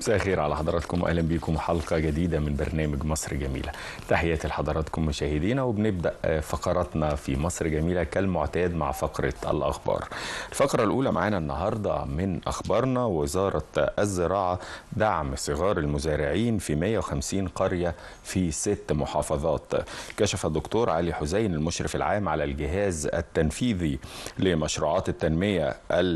مساء الخير على حضراتكم واهلا بكم حلقه جديده من برنامج مصر جميله تحياتي لحضراتكم مشاهدينا وبنبدا فقراتنا في مصر جميله كالمعتاد مع فقره الاخبار الفقره الاولى معانا النهارده من اخبارنا وزاره الزراعه دعم صغار المزارعين في 150 قريه في ست محافظات كشف الدكتور علي حسين المشرف العام على الجهاز التنفيذي لمشروعات التنميه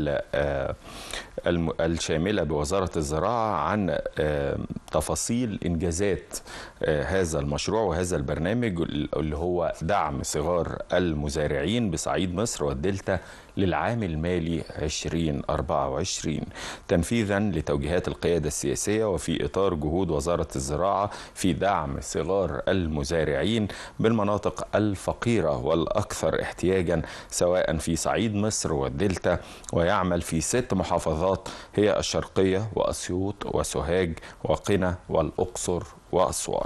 الشامله بوزاره الزراعه عن تفاصيل انجازات هذا المشروع وهذا البرنامج اللي هو دعم صغار المزارعين بصعيد مصر والدلتا للعام المالي 2024 تنفيذا لتوجيهات القيادة السياسية وفي إطار جهود وزارة الزراعة في دعم صغار المزارعين بالمناطق الفقيرة والأكثر احتياجا سواء في صعيد مصر والدلتا ويعمل في ست محافظات هي الشرقية وأسيوط وسوهاج وقنا والأقصر وأسوان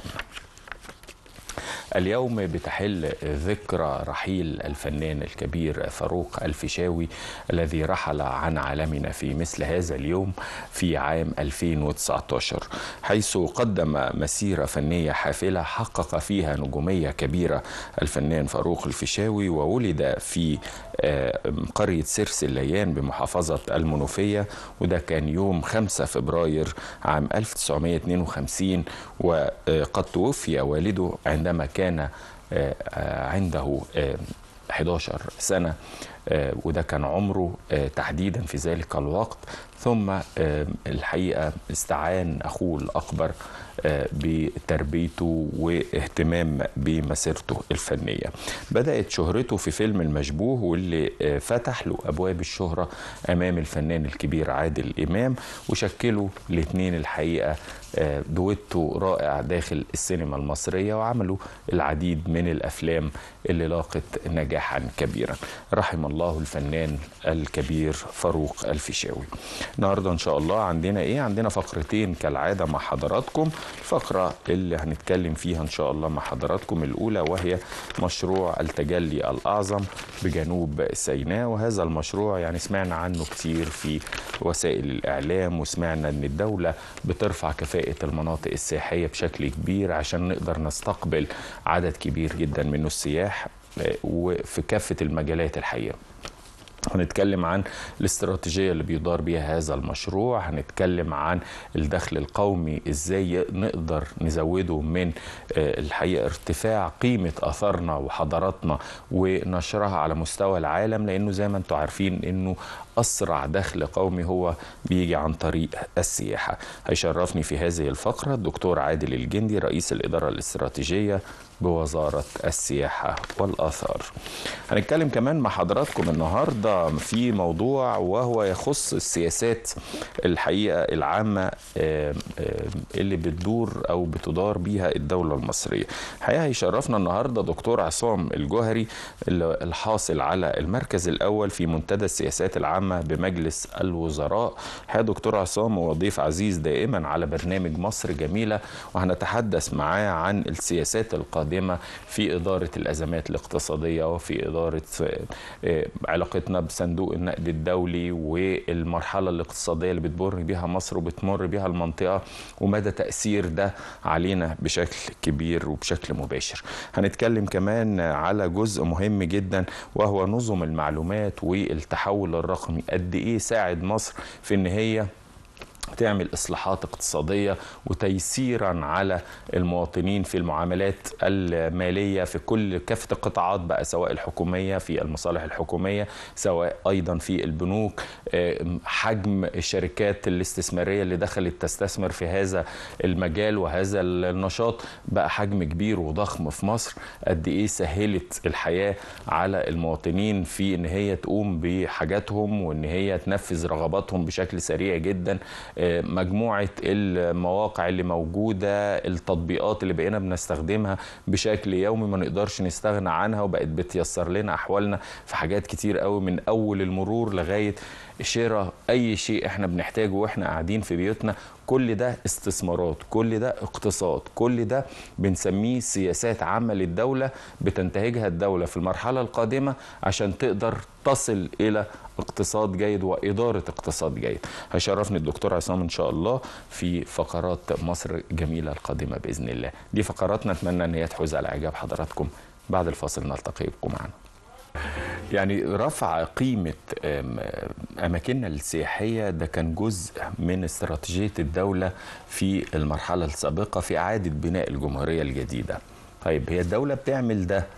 اليوم بتحل ذكرى رحيل الفنان الكبير فاروق الفيشاوي الذي رحل عن عالمنا في مثل هذا اليوم في عام 2019 حيث قدم مسيرة فنية حافلة حقق فيها نجومية كبيرة الفنان فاروق الفيشاوي وولد في قرية سرس الليان بمحافظة المنوفية وده كان يوم 5 فبراير عام 1952 وقد توفي والده عندما كان عنده 11 سنة وده كان عمره تحديدا في ذلك الوقت ثم الحقيقة استعان أخوه الأكبر بتربيته واهتمام بمسيرته الفنية بدأت شهرته في فيلم المشبوه واللي فتح له أبواب الشهرة أمام الفنان الكبير عادل إمام وشكلوا الاثنين الحقيقة دويتو رائع داخل السينما المصرية وعملوا العديد من الأفلام اللي لاقت نجاحا كبيرا رحم الله الفنان الكبير فاروق الفيشاوي النهارده ان شاء الله عندنا ايه عندنا فقرتين كالعاده مع حضراتكم الفقره اللي هنتكلم فيها ان شاء الله مع حضراتكم الاولى وهي مشروع التجلي الاعظم بجنوب سيناء وهذا المشروع يعني سمعنا عنه كتير في وسائل الاعلام وسمعنا ان الدوله بترفع كفاءه المناطق السياحيه بشكل كبير عشان نقدر نستقبل عدد كبير جدا من السياح وفي كافه المجالات الحقيقه هنتكلم عن الاستراتيجيه اللي بيدار بيها هذا المشروع هنتكلم عن الدخل القومي ازاي نقدر نزوده من الحقيقه ارتفاع قيمه اثارنا وحضاراتنا ونشرها على مستوى العالم لانه زي ما انتم عارفين انه اسرع دخل قومي هو بيجي عن طريق السياحه هيشرفني في هذه الفقره الدكتور عادل الجندي رئيس الاداره الاستراتيجيه بوزارة السياحة والآثار هنتكلم كمان مع حضراتكم النهاردة في موضوع وهو يخص السياسات الحقيقة العامة اللي بتدور أو بتدار بيها الدولة المصرية الحقيقة هيشرفنا النهاردة دكتور عصام الجوهري الحاصل على المركز الأول في منتدى السياسات العامة بمجلس الوزراء الحقيقة دكتور عصام هو ضيف عزيز دائما على برنامج مصر جميلة وهنتحدث معاه عن السياسات القادمة القادمة في إدارة الأزمات الاقتصادية وفي إدارة علاقتنا بصندوق النقد الدولي والمرحلة الاقتصادية اللي بتمر بها مصر وبتمر بها المنطقة ومدى تأثير ده علينا بشكل كبير وبشكل مباشر هنتكلم كمان على جزء مهم جدا وهو نظم المعلومات والتحول الرقمي قد إيه ساعد مصر في إن هي تعمل اصلاحات اقتصاديه وتيسيرا على المواطنين في المعاملات الماليه في كل كافه القطاعات بقى سواء الحكوميه في المصالح الحكوميه سواء ايضا في البنوك حجم الشركات الاستثماريه اللي دخلت تستثمر في هذا المجال وهذا النشاط بقى حجم كبير وضخم في مصر قد ايه سهلت الحياه على المواطنين في ان هي تقوم بحاجاتهم وان هي تنفذ رغباتهم بشكل سريع جدا مجموعه المواقع اللي موجوده التطبيقات اللي بقينا بنستخدمها بشكل يومي ما نقدرش نستغنى عنها وبقت بتيسر لنا احوالنا في حاجات كتير قوي من اول المرور لغايه شراء اي شيء احنا بنحتاجه واحنا قاعدين في بيوتنا كل ده استثمارات كل ده اقتصاد كل ده بنسميه سياسات عامه للدوله بتنتهجها الدوله في المرحله القادمه عشان تقدر تصل الى اقتصاد جيد واداره اقتصاد جيد هيشرفني الدكتور عصام ان شاء الله في فقرات مصر جميله القادمه باذن الله دي فقرات نتمنى ان هي تحوز على اعجاب حضراتكم بعد الفاصل نلتقي بكم معنا يعني رفع قيمة أماكننا السياحية ده كان جزء من استراتيجية الدولة في المرحلة السابقة في إعادة بناء الجمهورية الجديدة طيب هي الدولة بتعمل ده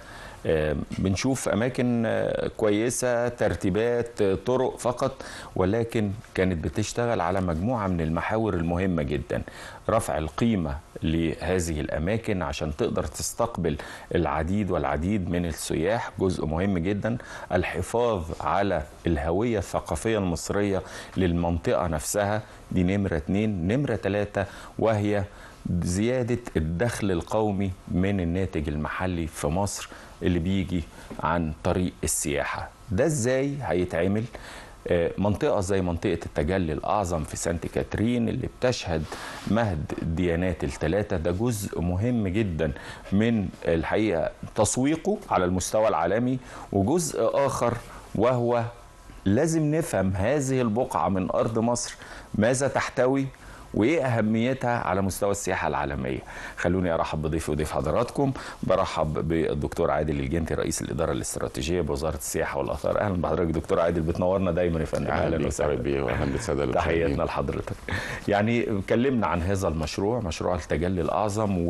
بنشوف اماكن كويسه ترتيبات طرق فقط ولكن كانت بتشتغل على مجموعه من المحاور المهمه جدا رفع القيمه لهذه الاماكن عشان تقدر تستقبل العديد والعديد من السياح جزء مهم جدا الحفاظ على الهويه الثقافيه المصريه للمنطقه نفسها دي نمره اتنين نمره ثلاثه وهي زياده الدخل القومي من الناتج المحلي في مصر اللي بيجي عن طريق السياحة ده ازاي هيتعمل منطقة زي منطقة التجلي الأعظم في سانت كاترين اللي بتشهد مهد الديانات الثلاثة ده جزء مهم جدا من الحقيقة تسويقه على المستوى العالمي وجزء آخر وهو لازم نفهم هذه البقعة من أرض مصر ماذا تحتوي وايه اهميتها على مستوى السياحه العالميه خلوني ارحب بضيفي وضيف حضراتكم برحب بالدكتور عادل الجنتي رئيس الاداره الاستراتيجيه بوزاره السياحه والاثار اهلا بحضرتك دكتور عادل بتنورنا دايما يا فندم اهلا وسهلا واهلا بالساده تحياتنا لحضرتك يعني اتكلمنا عن هذا المشروع مشروع التجلي الاعظم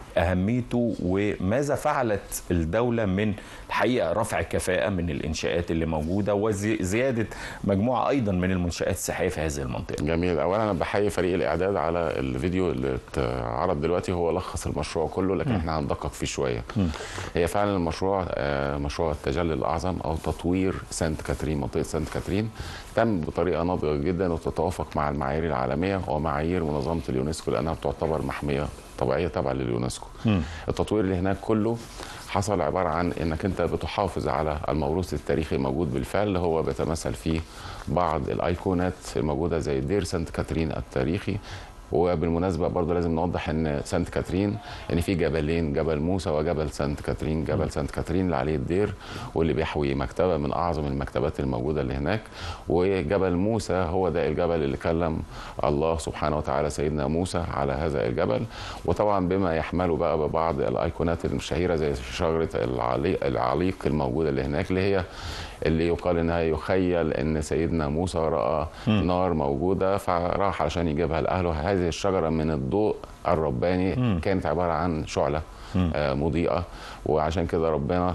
واهميته وماذا فعلت الدوله من الحقيقه رفع الكفاءه من الانشاءات اللي موجوده وزياده مجموعه ايضا من المنشات السياحيه في هذه المنطقه جميل اولا انا بحيي فريق الاعداد على الفيديو اللي اتعرض دلوقتي هو لخص المشروع كله لكن م. احنا هندقق فيه شويه م. هي فعلا المشروع مشروع التجلي الاعظم او تطوير سانت كاترين منطقه سانت كاترين تم بطريقه ناضجه جدا وتتوافق مع المعايير العالميه ومعايير منظمه اليونسكو لانها تعتبر محميه طبيعيه تابعه لليونسكو م. التطوير اللي هناك كله حصل عباره عن انك انت بتحافظ على الموروث التاريخي الموجود بالفعل اللي هو بيتمثل فيه بعض الايقونات الموجوده زي دير سانت كاترين التاريخي وبالمناسبة برضه لازم نوضح ان سانت كاترين ان في جبلين جبل موسى وجبل سانت كاترين جبل سانت كاترين اللي عليه الدير واللي بيحوي مكتبة من اعظم المكتبات الموجودة اللي هناك وجبل موسى هو ده الجبل اللي كلم الله سبحانه وتعالى سيدنا موسى على هذا الجبل وطبعا بما يحمله بقى ببعض الايقونات الشهيرة زي شجرة العليق, العليق الموجودة اللي هناك اللي هي اللي يقال انها يخيل ان سيدنا موسى راى م. نار موجوده فراح علشان يجيبها لاهله هذه الشجره من الضوء الرباني م. كانت عباره عن شعله آه مضيئه وعشان كده ربنا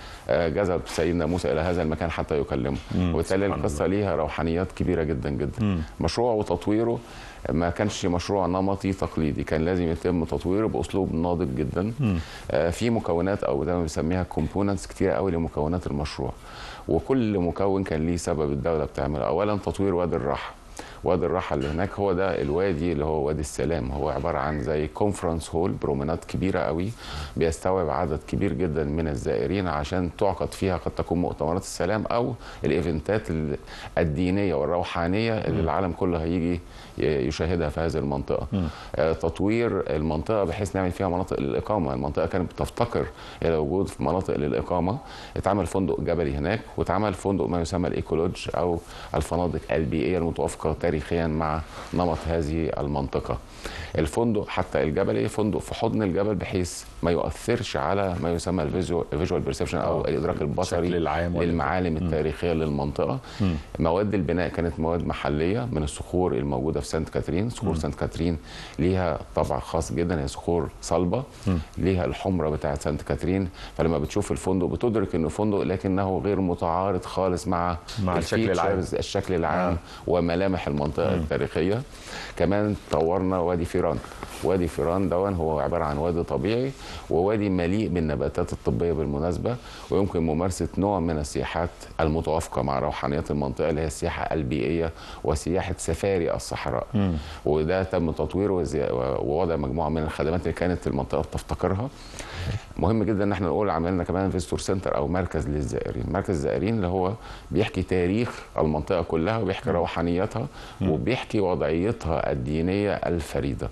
جذب سيدنا موسى الى هذا المكان حتى يكلمه وبالتالي القصه ليها روحانيات كبيره جدا جدا مم. مشروع وتطويره ما كانش مشروع نمطي تقليدي كان لازم يتم تطويره باسلوب ناضج جدا آه في مكونات او زي ما بنسميها كومبوننتس كتير قوي لمكونات المشروع وكل مكون كان ليه سبب الدوله بتعمله اولا تطوير وادي الراحه وادي الراحه اللي هناك هو ده الوادي اللي هو وادي السلام هو عباره عن زي كونفرنس هول برومنات كبيره قوي بيستوعب عدد كبير جدا من الزائرين عشان تعقد فيها قد تكون مؤتمرات السلام او الايفنتات الدينيه والروحانيه اللي العالم كله هيجي يشاهدها في هذه المنطقه آه تطوير المنطقه بحيث نعمل فيها مناطق للاقامه المنطقه كانت بتفتقر الى وجود في مناطق للاقامه اتعمل فندق جبلي هناك واتعمل فندق ما يسمى الايكولوج او الفنادق البيئيه المتوافقه تاريخيا مع نمط هذه المنطقه الفندق حتى الجبلي فندق في حضن الجبل بحيث ما يؤثرش على ما يسمى الفيجوال بيرسبشن او الادراك البصري للمعالم التاريخيه للمنطقه م. مواد البناء كانت مواد محليه من الصخور الموجوده في سانت كاترين صخور سانت كاترين ليها طبع خاص جدا هي صخور صلبه م. ليها الحمره بتاعه سانت كاترين فلما بتشوف الفندق بتدرك انه فندق لكنه غير متعارض خالص مع مع الشكل العام الشكل العام آه. وملامح المنطقه م. التاريخيه كمان طورنا وادي فيران وادي فيران دون هو عباره عن وادي طبيعي ووادي مليء بالنباتات الطبيه بالمناسبه ويمكن ممارسه نوع من السياحات المتوافقه مع روحانيات المنطقه اللي هي السياحه البيئيه وسياحه سفاري الصحراء م. وده تم تطويره ووضع مجموعه من الخدمات اللي كانت المنطقه بتفتقرها مهم جدا ان احنا نقول عملنا كمان فيستور سنتر او مركز للزائرين مركز الزائرين اللي هو بيحكي تاريخ المنطقه كلها وبيحكي روحانيتها وبيحكي وضعيتها الدينيه الفريده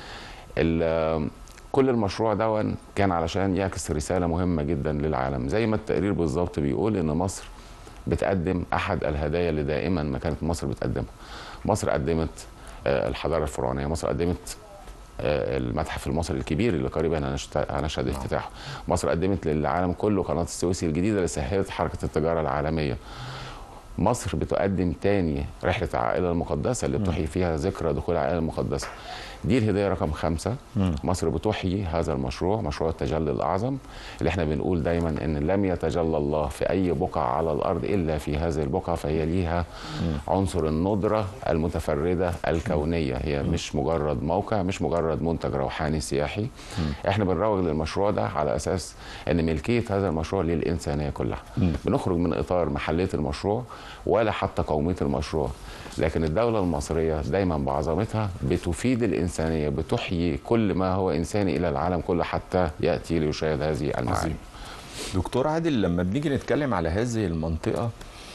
كل المشروع ده كان علشان يعكس رساله مهمه جدا للعالم زي ما التقرير بالظبط بيقول ان مصر بتقدم احد الهدايا اللي دائما ما كانت مصر بتقدمها مصر قدمت آه، الحضاره الفرعونيه مصر قدمت آه، المتحف المصري الكبير اللي قريبا هنشت- هنشهد افتتاحه مصر قدمت للعالم كله قناه السويس الجديده اللي سهلت حركه التجاره العالميه مصر بتقدم تاني رحلة العائلة المقدسة اللي بتحيي فيها ذكرى دخول العائلة المقدسة دي الهدية رقم خمسة مصر بتحيي هذا المشروع مشروع التجلي الأعظم اللي احنا بنقول دايما إن لم يتجلى الله في أي بقعة على الأرض إلا في هذه البقعة فهي ليها عنصر الندرة المتفردة الكونية هي مش مجرد موقع مش مجرد منتج روحاني سياحي احنا بنروج للمشروع ده على أساس إن ملكية هذا المشروع للإنسانية كلها بنخرج من إطار محلية المشروع ولا حتى قومية المشروع لكن الدولة المصرية دايما بعظمتها بتفيد الإنسانية بتحيي كل ما هو إنساني إلى العالم كله حتى يأتي ليشاهد هذه المعاني عظيم. دكتور عادل لما بنيجي نتكلم على هذه المنطقة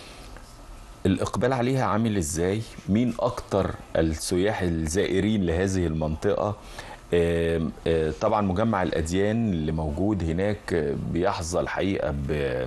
الإقبال عليها عامل إزاي؟ مين أكتر السياح الزائرين لهذه المنطقة؟ آم، آه، طبعا مجمع الأديان اللي موجود هناك آه، بيحظى الحقيقة ب-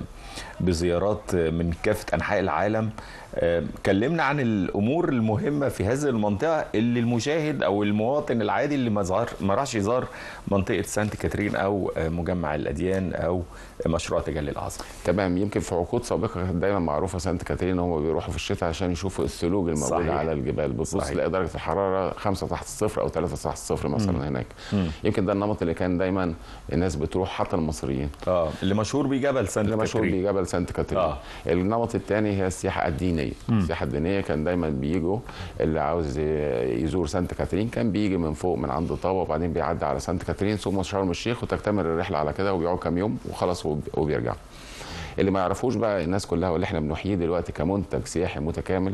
بزيارات آه، من كافة أنحاء العالم آم، كلمنا عن الأمور المهمة في هذه المنطقة اللي المشاهد أو المواطن العادي اللي ما زار ما راحش يزار منطقة سانت كاترين أو آه، مجمع الأديان أو مشروع تجلي الأعظم تمام يمكن في عقود سابقه كانت دايما معروفه سانت كاترين هم بيروحوا في الشتاء عشان يشوفوا الثلوج الموجوده صحيح. على الجبال بتبص صحيح. تلاقي درجه الحراره خمسة تحت الصفر او ثلاثة تحت الصفر مثلا هناك يمكن ده النمط اللي كان دايما الناس بتروح حتى المصريين اه اللي مشهور بيه جبل سانت اللي مشهور كاترين. بجبل سانت كاترين آه. آه. النمط الثاني هي السياحه الدينيه السياحه الدينيه كان دايما بيجوا اللي عاوز يزور سانت كاترين كان بيجي من فوق من عند طابا وبعدين بيعدي على سانت كاترين ثم شرم الشيخ وتكتمل الرحله على كده وبيقعدوا كام يوم وخلاص وب- وبيرجعوا اللي ما يعرفوش بقى الناس كلها واللي احنا بنحييه دلوقتي كمنتج سياحي متكامل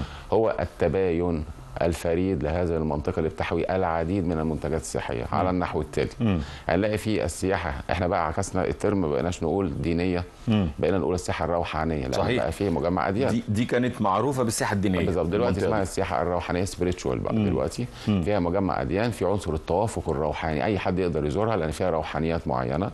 هو التباين الفريد لهذه المنطقه اللي بتحوي العديد من المنتجات السياحيه على النحو التالي هنلاقي في السياحه احنا بقى عكسنا الترم ما بقيناش نقول دينيه بقينا نقول السياحه الروحانيه لان صحيح. بقى في مجمع اديان دي دي كانت معروفه بالسياحه الدينيه بالظبط دلوقتي المنطقة اسمها دي. السياحه الروحانيه سبيريتشوال بقى دلوقتي فيها مجمع اديان في عنصر التوافق الروحاني اي حد يقدر يزورها لان فيها روحانيات معينه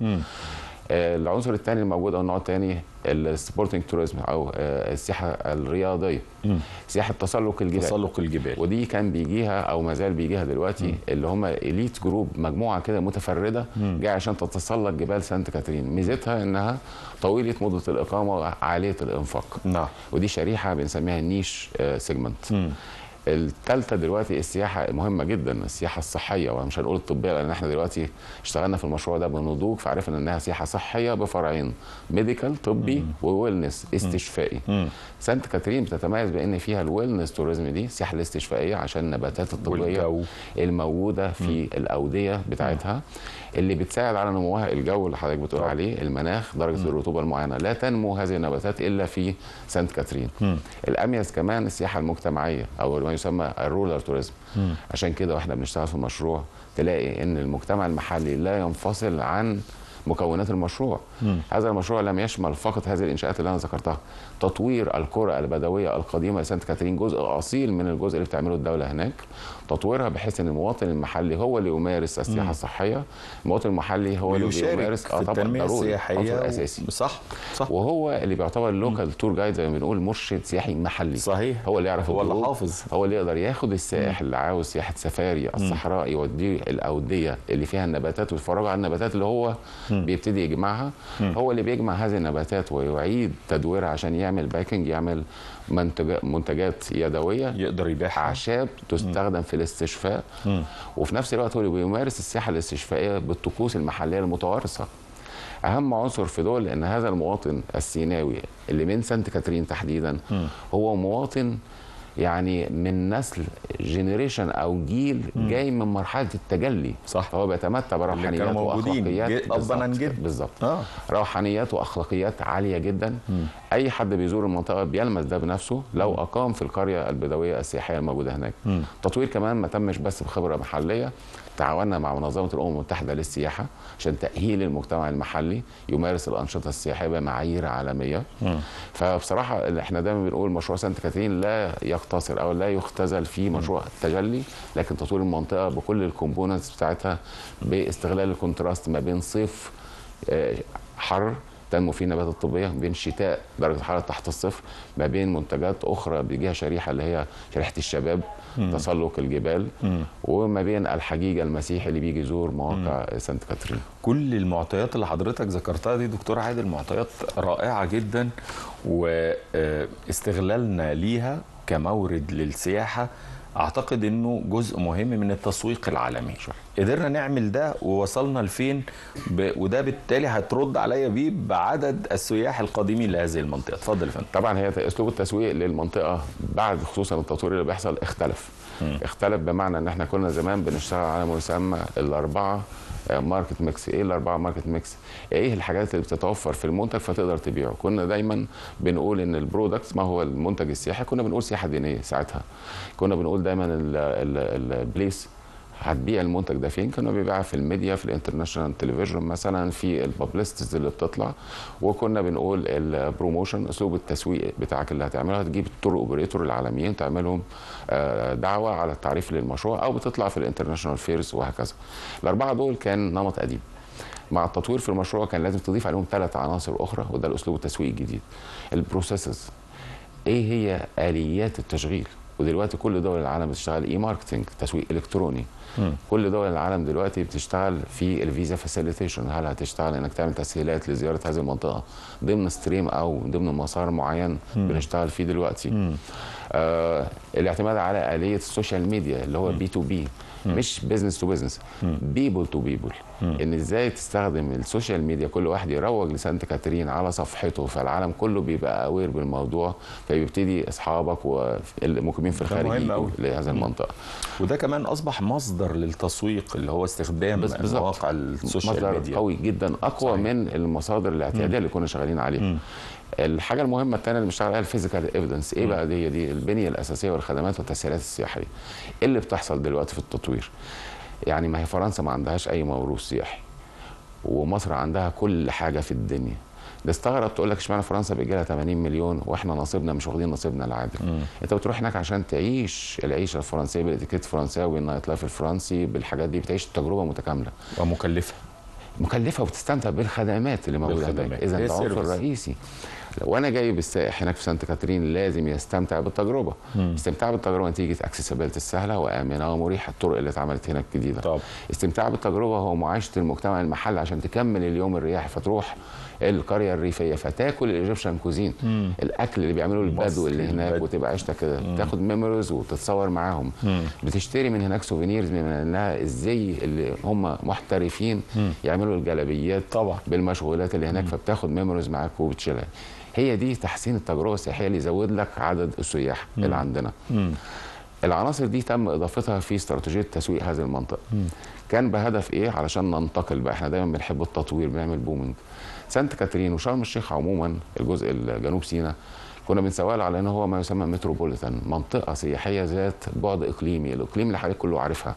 آه، العنصر الثاني الموجود او النوع الثاني السبورتنج توريزم او آه، السياحه الرياضيه سياحه تسلق الجبال تسلق الجبال ودي كان بيجيها او ما زال بيجيها دلوقتي اللي هم اليت جروب مجموعه كده متفرده جايه عشان تتسلق جبال سانت كاترين ميزتها انها طويله مده الاقامه وعاليه الانفاق نعم ودي شريحه بنسميها النيش سيجمنت الثالثه دلوقتي السياحه مهمه جدا السياحه الصحيه ومش هنقول الطبيه لان احنا دلوقتي اشتغلنا في المشروع ده بنضوج فعرفنا انها سياحه صحيه بفرعين ميديكال طبي وويلنس استشفائي سانت كاترين بتتميز بان فيها الويلنس توريزم دي السياحه الاستشفائيه عشان النباتات الطبيه والجو. الموجوده في الاوديه بتاعتها اللي بتساعد على نموها الجو اللي حضرتك بتقول عليه المناخ درجه الرطوبه المعينه لا تنمو هذه النباتات الا في سانت كاترين الاميز كمان السياحه المجتمعيه او ما يسمى الرولر توريزم عشان كده واحنا بنشتغل في المشروع تلاقي ان المجتمع المحلي لا ينفصل عن مكونات المشروع هذا المشروع لم يشمل فقط هذه الانشاءات اللي انا ذكرتها تطوير القرى البدويه القديمه لسانت كاترين جزء اصيل من الجزء اللي بتعمله الدوله هناك تطويرها بحيث ان المواطن المحلي هو اللي يمارس السياحه الصحيه المواطن المحلي هو اللي ويشارك بيمارس في التنميه ضروري، السياحيه عنصر و- اساسي صح صح وهو اللي بيعتبر لوكال تور جايد زي ما بنقول مرشد سياحي محلي صحيح هو اللي يعرف هو اللي الجروب، حافظ. هو اللي يقدر ياخد السائح اللي عاوز سياحه سفاري الصحراء يوديه الاوديه اللي فيها النباتات ويتفرجوا على النباتات اللي هو بيبتدي يجمعها هو اللي بيجمع هذه النباتات ويعيد تدويرها عشان يعمل باكينج يعمل منتج- منتجات يدويه يقدر يبيعها اعشاب تستخدم في الاستشفاء وفي نفس الوقت هو اللي بيمارس السياحه الاستشفائيه بالطقوس المحليه المتوارثه اهم عنصر في دول ان هذا المواطن السيناوي اللي من سانت كاترين تحديدا هو مواطن يعني من نسل جينيريشن او جيل جاي من مرحله التجلي صح. فهو بيتمتع بروحانيات كانوا موجودين واخلاقيات جي- أباً عن بالظبط- جد. بالظبط آه. روحانيات واخلاقيات عاليه جدا اي حد بيزور المنطقه بيلمس ده بنفسه لو اقام في القريه البدويه السياحيه الموجوده هناك تطوير كمان ما تمش بس بخبره محليه تعاوننا مع منظمه الامم المتحده للسياحه عشان تاهيل المجتمع المحلي يمارس الانشطه السياحيه بمعايير عالميه فبصراحه احنا دايما بنقول مشروع سانت كاترين لا يقتصر او لا يختزل في مشروع التجلي لكن تطوير المنطقه بكل الكومبوننتس بتاعتها باستغلال الكونتراست ما بين صيف آه، حر تنمو فيه النباتات الطبيه بين شتاء درجه الحراره تحت الصفر ما بين منتجات اخرى بيجيها شريحه اللي هي شريحه الشباب تسلق الجبال وما بين الحجيج المسيحي اللي بيجي يزور مواقع سانت كاترين كل المعطيات اللي حضرتك ذكرتها دي دكتور عادل معطيات رائعة جدا واستغلالنا ليها كمورد للسياحة اعتقد انه جزء مهم من التسويق العالمي قدرنا نعمل ده ووصلنا لفين ب... وده بالتالي هترد عليا بيه بعدد السياح القادمين لهذه المنطقه اتفضل يا فندم طبعا هي اسلوب التسويق للمنطقه بعد خصوصا التطوير اللي بيحصل اختلف م. اختلف بمعنى ان احنا كنا زمان بنشتغل على مسمى الاربعه ماركت ميكس ايه الاربعه ماركت ميكس ايه الحاجات اللي بتتوفر في المنتج فتقدر تبيعه كنا دايما بنقول ان البرودكت ما هو المنتج السياحي كنا بنقول سياحه دينيه ساعتها كنا بنقول دايما البليس هتبيع المنتج ده فين كانوا بيبيعها في الميديا في الانترناشونال تلفزيون مثلا في الببليستيز اللي بتطلع وكنا بنقول البروموشن اسلوب التسويق بتاعك اللي هتعمله هتجيب التور اوبريتور العالميين تعملهم دعوه على التعريف للمشروع او بتطلع في الانترناشونال فيرز وهكذا الاربعه دول كان نمط قديم مع التطوير في المشروع كان لازم تضيف عليهم ثلاث عناصر اخرى وده الاسلوب التسويقي الجديد البروسيسز ايه هي اليات التشغيل ودلوقتي كل دول العالم بتشتغل اي ماركتنج تسويق الكتروني م. كل دول العالم دلوقتي بتشتغل في الفيزا فاسيليتيشن هل هتشتغل انك تعمل تسهيلات لزياره هذه المنطقه ضمن ستريم او ضمن مسار معين م. بنشتغل فيه دلوقتي م. آه الاعتماد على اليه السوشيال ميديا اللي هو بي تو بي مش بزنس تو بزنس بيبل تو بيبل ان ازاي تستخدم السوشيال ميديا كل واحد يروج لسانت كاترين على صفحته فالعالم كله بيبقى اوير بالموضوع فبيبتدي اصحابك والمقيمين في الخارج لهذه المنطقه وده كمان اصبح مصدر للتسويق اللي هو استخدام مواقع السوشيال مصدر ميديا قوي جدا اقوى صحيح. من المصادر الاعتياديه اللي كنا شغالين عليها الحاجه المهمه الثانيه اللي بنشتغل عليها الفيزيكال ايفيدنس ايه بقى دي دي البنيه الاساسيه والخدمات والتسهيلات السياحيه ايه اللي بتحصل دلوقتي في التطوير يعني ما هي فرنسا ما عندهاش اي موروث سياحي ومصر عندها كل حاجه في الدنيا ده استغرب تقول لك اشمعنى فرنسا بيجي لها 80 مليون واحنا نصيبنا مش واخدين نصيبنا العادل مم. انت بتروح هناك عشان تعيش العيشه الفرنسيه بالاتيكيت الفرنساوي النايت لايف الفرنسي بالحاجات دي بتعيش تجربه متكامله ومكلفه مكلفه وبتستمتع بالخدمات اللي موجوده هناك اذا ده عنصر رئيسي وانا جايب السائح هناك في سانت كاترين لازم يستمتع بالتجربه مم. استمتاع بالتجربه نتيجه اكسسبيلتي السهله وامنه ومريحه الطرق اللي اتعملت هناك جديده طب. استمتاع بالتجربه هو معايشه المجتمع المحلي عشان تكمل اليوم الرياحي فتروح القريه الريفيه فتاكل الايجيبشن كوزين مم. الاكل اللي بيعملوه البدو اللي هناك البدو. وتبقى عيشتك كده تاخد ميموريز وتتصور معاهم مم. بتشتري من هناك سوفينيرز من انها الزي اللي هم محترفين مم. يعملوا الجلابيات طبعا بالمشغولات اللي هناك مم. فبتاخد ميموريز معاك وبتشيلها هي دي تحسين التجربه السياحيه اللي يزود لك عدد السياح مم. اللي عندنا مم. العناصر دي تم اضافتها في استراتيجيه تسويق هذه المنطقه مم. كان بهدف ايه علشان ننتقل بقى احنا دايما بنحب التطوير بنعمل بومنج سانت كاترين وشرم الشيخ عموما الجزء الجنوب سيناء كنا بنسوق على ان هو ما يسمى متروبوليتان منطقه سياحيه ذات بعد اقليمي الاقليم اللي حضرتك كله عارفها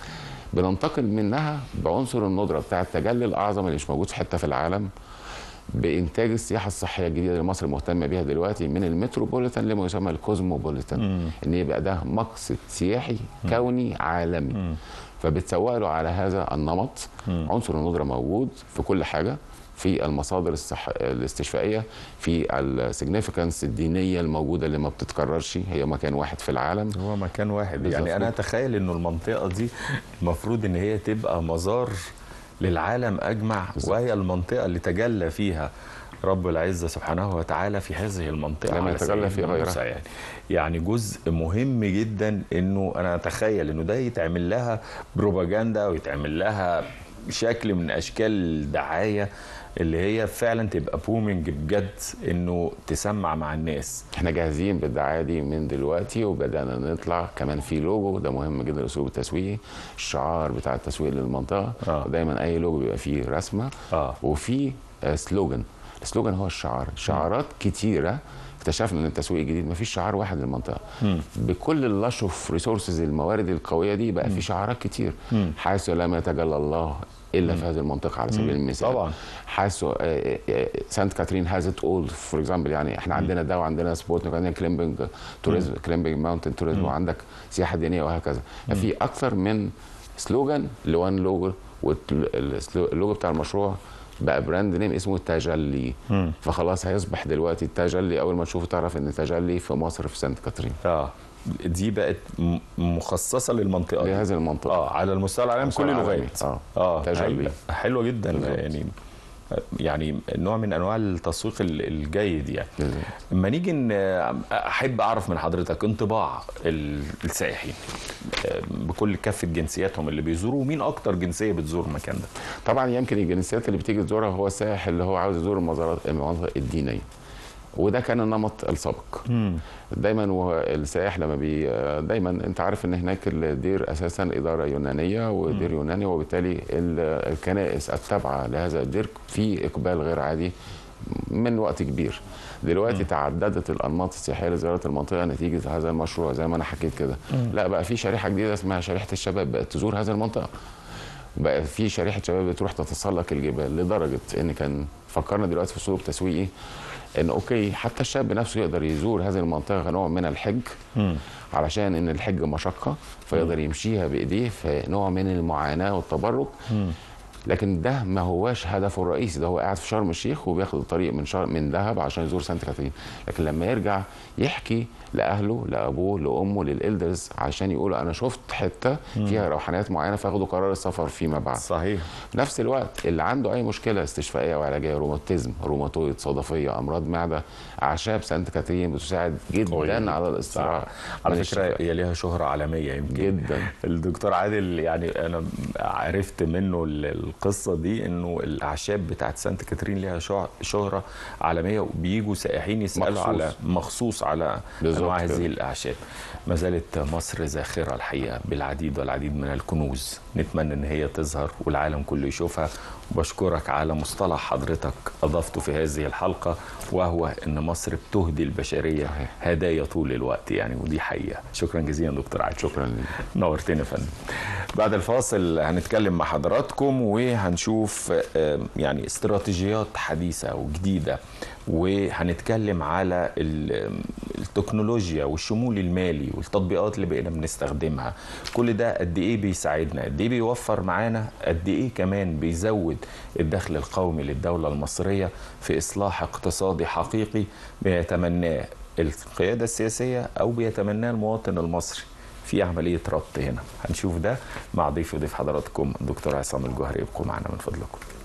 بننتقل منها بعنصر الندره بتاع التجلي الاعظم اللي مش موجود في حته في العالم بانتاج السياحه الصحيه الجديده اللي مصر مهتمه بيها دلوقتي من المتروبوليتان لما يسمى الكوزموبوليتان ان يبقى ده مقصد سياحي كوني عالمي مم. فبتسوق له على هذا النمط مم. عنصر الندره موجود في كل حاجه في المصادر الصح... الاستشفائيه في السيجنيفيكانس الدينيه الموجوده اللي ما بتتكررش هي مكان واحد في العالم هو مكان واحد يعني انا اتخيل انه المنطقه دي المفروض ان هي تبقى مزار للعالم اجمع بالزبط. وهي المنطقه اللي تجلى فيها رب العزه سبحانه وتعالى في هذه المنطقه لما يتجلى في غيرها يعني يعني جزء مهم جدا انه انا اتخيل انه ده يتعمل لها بروباجندا ويتعمل لها شكل من اشكال الدعايه اللي هي فعلا تبقى بومنج بجد انه تسمع مع الناس احنا جاهزين بالدعايه دي من دلوقتي وبدانا نطلع كمان في لوجو ده مهم جدا الاسلوب التسويقي الشعار بتاع التسويق للمنطقه آه. دايما اي لوجو بيبقى فيه رسمه آه. وفي سلوجان السلوجان هو الشعار شعارات كتيره اكتشفنا ان التسويق الجديد ما فيش شعار واحد للمنطقه مم. بكل اللش اوف ريسورسز الموارد القويه دي بقى في شعارات كتير مم. حيث لم يتجلى الله الا في هذه المنطقه على سبيل المثال طبعا حيث سانت كاترين هاز ات اول فور اكزامبل يعني احنا عندنا ده وعندنا سبورت وعندنا كليمبنج توريزم كليمبنج ماونتن توريزم وعندك سياحه دينيه وهكذا في اكثر من سلوجان لوان لوجو واللوجو بتاع المشروع بقى براند نيم اسمه تجلي فخلاص هيصبح دلوقتي التجلي اول ما تشوفه تعرف ان تجلي في مصر في سانت كاترين اه دي بقت م- مخصصه للمنطقه دي لهذه المنطقه اه على المستوى العالمي المستوى كل العالمي. اللغات اه اه تجلي. حلوة- حلوه جدا بالظبط. يعني يعني نوع من انواع التسويق ال- الجيد يعني بالظبط. اما نيجي ن- احب اعرف من حضرتك انطباع ال- السائحين آه، بكل كافه جنسياتهم اللي بيزوروا ومين اكتر جنسيه بتزور المكان ده طبعا يمكن الجنسيات اللي بتيجي تزورها هو السائح اللي هو عاوز يزور المزارات المناطق الدينيه وده كان النمط السابق دايما والسائح لما بي دايما انت عارف ان هناك الدير اساسا اداره يونانيه ودير يوناني وبالتالي ال- الكنائس التابعه لهذا الدير في اقبال غير عادي من وقت كبير دلوقتي تعددت الانماط السياحيه لزياره المنطقه نتيجه هذا المشروع زي ما انا حكيت كده لا بقى في شريحه جديده اسمها شريحه الشباب بقت تزور هذه المنطقه بقى في شريحه شباب بتروح تتسلق الجبال لدرجه ان كان فكرنا دلوقتي في اسلوب تسويقي ان اوكي حتى الشاب نفسه يقدر يزور هذه المنطقه كنوع من الحج علشان ان الحج مشقه فيقدر يمشيها بايديه في نوع من المعاناه والتبرك لكن ده ما هواش هدفه الرئيسي ده هو قاعد في شرم الشيخ وبياخد الطريق من شرم من دهب عشان يزور سانت كاترين لكن لما يرجع يحكي لاهله لابوه لامه للالدرز عشان يقولوا انا شفت حته فيها روحانيات معينه فاخدوا قرار السفر فيما بعد صحيح في نفس الوقت اللي عنده اي مشكله استشفائيه وعلاجيه روماتيزم روماتويد صدفيه امراض معده اعشاب سانت كاترين بتساعد جدا قوية. على الاستراحه على من فكره الشفاء. هي ليها شهره عالميه يمكن جدا الدكتور عادل يعني انا عرفت منه ال- القصه دي انه الاعشاب بتاعت سانت كاترين ليها شع- شهره عالميه وبيجوا سائحين يسالوا مخصوص. على مخصوص على بالظبط انواع كده. هذه الاعشاب ما زالت مصر زاخره الحقيقه بالعديد والعديد من الكنوز نتمنى ان هي تظهر والعالم كله يشوفها وبشكرك على مصطلح حضرتك اضفته في هذه الحلقه وهو ان مصر بتهدي البشريه صحيح. هدايا طول الوقت يعني ودي حقيقه شكرا جزيلا دكتور عادل شكرا لك نورتنا يا فندم بعد الفاصل هنتكلم مع حضراتكم وهنشوف آه، يعني استراتيجيات حديثة وجديدة وهنتكلم على ال- التكنولوجيا والشمول المالي والتطبيقات اللي بقينا بنستخدمها كل ده قد ايه بيساعدنا قد ايه بيوفر معانا قد ايه كمان بيزود الدخل القومي للدولة المصرية في إصلاح اقتصادي حقيقي بيتمناه القيادة السياسية أو بيتمناه المواطن المصري في عملية ربط هنا هنشوف ده مع ضيف وضيف حضراتكم الدكتور عصام الجوهري يبقوا معنا من فضلكم